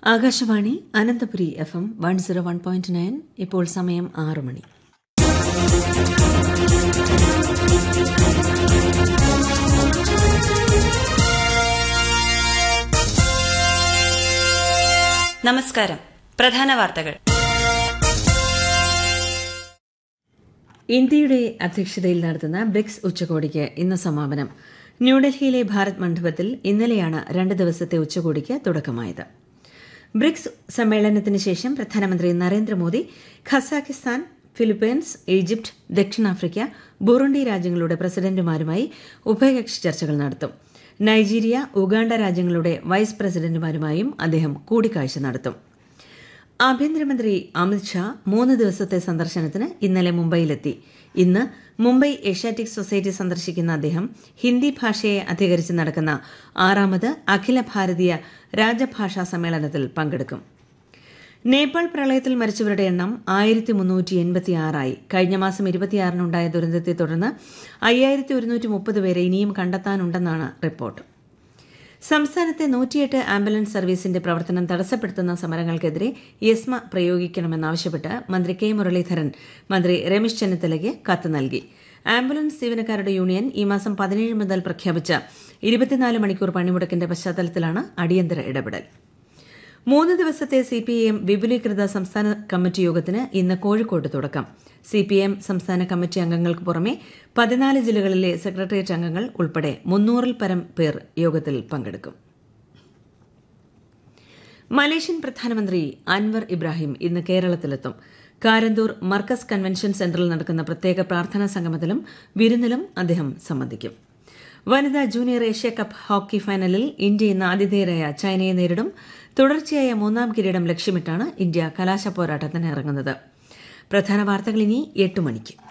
Akashvani Ananthapuri F M one zero one point nine ഇപ്പോൾ സമയം ആറ് മണി നമസ്കാരം പ്രധാന വാർത്തകൾ ഇന്ത്യയുടെ അധ്യക്ഷതയിൽ നടത്തുന്ന ബ്രിക്സ് ഉച്ചകോടിക്ക് ഇന്ന് സമാപനം ന്യൂഡൽഹിയിലെ ഭാരത് മണ്ഡപത്തിൽ ഇന്നലെയാണ് രണ്ട് ദിവസത്തെ ഉച്ചകോടിക്ക് തുടക്കമായത് ബ്രിക്സ് സമ്മേളനത്തിന് ശേഷം പ്രധാനമന്ത്രി നരേന്ദ്രമോദി ഖസാക്കിസ്ഥാൻ ഫിലിപ്പീൻസ് ഈജിപ്ത് ദക്ഷിണാഫ്രിക്ക ബുറുണ്ടി രാജ്യങ്ങളുടെ പ്രസിഡന്റുമാരുമായി ഉഭയകക്ഷി ചർച്ചകൾ നടത്തും നൈജീരിയ ഉഗാണ്ട രാജ്യങ്ങളുടെ വൈസ് പ്രസിഡന്റുമാരുമായും അദ്ദേഹം കൂടിക്കാഴ്ച നടത്തും ആഭ്യന്തരമന്ത്രി അമിത്ഷാ മൂന്ന് ദിവസത്തെ സന്ദർശനത്തിന് ഇന്നലെ മുംബൈയിലെത്തി ഇന്ന് മുംബൈ ഏഷ്യാറ്റിക് സൊസൈറ്റി സന്ദർശിക്കുന്ന അദ്ദേഹം ഹിന്ദി ഭാഷയെ അധികരിച്ച് നടക്കുന്ന ആറാമത് അഖില ഭാരതീയ രാജഭാഷാ സമ്മേളനത്തിൽ പങ്കെടുക്കും നേപ്പാൾ പ്രളയത്തിൽ മരിച്ചവരുടെ എണ്ണം ആയിരത്തി മുന്നൂറ്റി എൺപത്തിയാറായി കഴിഞ്ഞ മാസം ഇരുപത്തിയാറിനുണ്ടായ ദുരന്തത്തെ തുടർന്ന് അയ്യായിരത്തി ഒരുന്നൂറ്റി മുപ്പത് പേരെ ഇനിയും കണ്ടെത്താനുണ്ടെന്നാണ് റിപ്പോർട്ട് സംസ്ഥാനത്തെ നൂറ്റിയെട്ട് ആംബുലൻസ് സർവീസിന്റെ പ്രവർത്തനം തടസ്സപ്പെടുത്തുന്ന സമരങ്ങൾക്കെതിരെ യസ്മ പ്രയോഗിക്കണമെന്നാവശ്യപ്പെട്ട് മന്ത്രി കെ മുരളീധരൻ മന്ത്രി രമേശ് ചെന്നിത്തലയ്ക്ക് കത്ത് നൽകി ആംബുലൻസ് ജീവനക്കാരുടെ യൂണിയൻ ഈ മാസം പതിനേഴ് മുതൽ പ്രഖ്യാപിച്ച ഇരുപത്തിനാല് മണിക്കൂർ പണിമുടക്കിന്റെ പശ്ചാത്തലത്തിലാണ് അടിയന്തര ഇടപെടൽ മൂന്ന് ദിവസത്തെ സിപിഐഎം വിപുലീകൃത സംസ്ഥാന കമ്മിറ്റി യോഗത്തിന് ഇന്ന് കോഴിക്കോട്ട് തുടക്കം സിപിഎം സംസ്ഥാന കമ്മിറ്റി അംഗങ്ങൾക്ക് പുറമെ പതിനാല് ജില്ലകളിലെ സെക്രട്ടേറിയറ്റ് അംഗങ്ങൾ ഉൾപ്പെടെ മുന്നൂറിൽ പരം പേർ യോഗത്തിൽ പങ്കെടുക്കും മലേഷ്യൻ പ്രധാനമന്ത്രി അൻവർ ഇബ്രാഹിം ഇന്ന് കേരളത്തിലെത്തും കാരന്തൂർ മർക്കസ് കൺവെൻഷൻ സെന്ററിൽ നടക്കുന്ന പ്രത്യേക പ്രാർത്ഥനാ സംഗമത്തിലും വിരുന്നിലും അദ്ദേഹം സംബന്ധിക്കും വനിതാ ജൂനിയർ ഏഷ്യ കപ്പ് ഹോക്കി ഫൈനലിൽ ഇന്ത്യ ഇന്ന് ആതിഥേയരായ ചൈനയെ നേരിടും തുടർച്ചയായ മൂന്നാം കിരീടം ലക്ഷ്യമിട്ടാണ് ഇന്ത്യ കലാശ പോരാട്ടത്തിന് ഇറങ്ങുന്നത് പ്രധാന വാർത്തകൾ ഇനി എട്ട് മണിക്ക്